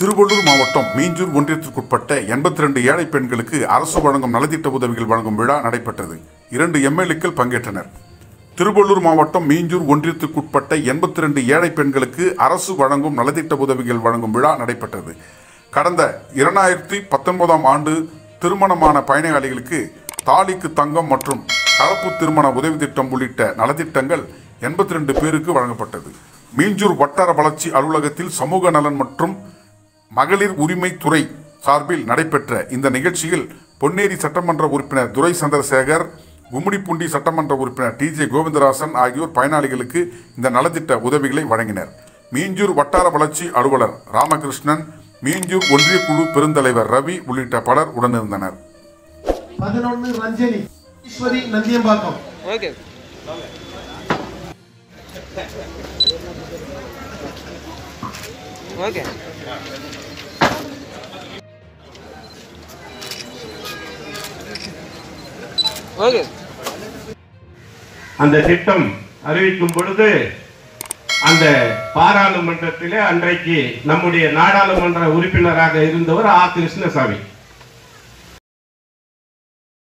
திருவள்ளூர் மாவட்டம் மீஞ்சூர் ஒன்றியத்திற்குட்பட்ட எண்பத்தி ரெண்டு ஏழை பெண்களுக்கு அரசு வழங்கும் நலத்திட்ட உதவிகள் வழங்கும் விழா நடைபெற்றது இரண்டு எம்எல்ஏக்கள் பங்கேற்றனர் திருவள்ளூர் மாவட்டம் மீஞ்சூர் ஒன்றியத்திற்குட்பட்ட எண்பத்தி ரெண்டு ஏழை பெண்களுக்கு அரசு வழங்கும் நலத்திட்ட உதவிகள் வழங்கும் விழா நடைபெற்றது கடந்த இரண்டாயிரத்தி பத்தொன்பதாம் ஆண்டு திருமணமான பயனாளிகளுக்கு தாலிக்கு தங்கம் மற்றும் கலப்பு திருமண உதவி திட்டம் உள்ளிட்ட நலத்திட்டங்கள் எண்பத்தி ரெண்டு பேருக்கு வழங்கப்பட்டது மீஞ்சூர் வட்டார வளர்ச்சி அலுவலகத்தில் சமூக நலன் மற்றும் மகளிர் உரிமை துறை சார்பில் நடைபெற்ற இந்த நிகழ்ச்சியில் பொன்னேரி சட்டமன்ற உறுப்பினர் துரை சந்திரசேகர் கும்மிடிப்பூண்டி சட்டமன்ற உறுப்பினர் டி ஜே கோவிந்தராசன் ஆகியோர் பயனாளிகளுக்கு இந்த நலத்திட்ட உதவிகளை வழங்கினர் மீஞ்சூர் வட்டார வளர்ச்சி அலுவலர் ராமகிருஷ்ணன் மீஞ்சூர் ஒன்றிய குழு பெருந்தலைவர் ரவி உள்ளிட்ட பலர் உடனிருந்தனர் பதினொன்னு Ranjani Eswari Nandiyambakkam okay okay okay அந்த திட்டம் அறிவிக்கும் பொழுது அந்த பாராளுமன்றத்திலே அன்றைக்கு நம்முடைய நாடாளுமன்ற உறுப்பினராக இருந்தவர் ஆ கிருஷ்ணசாமி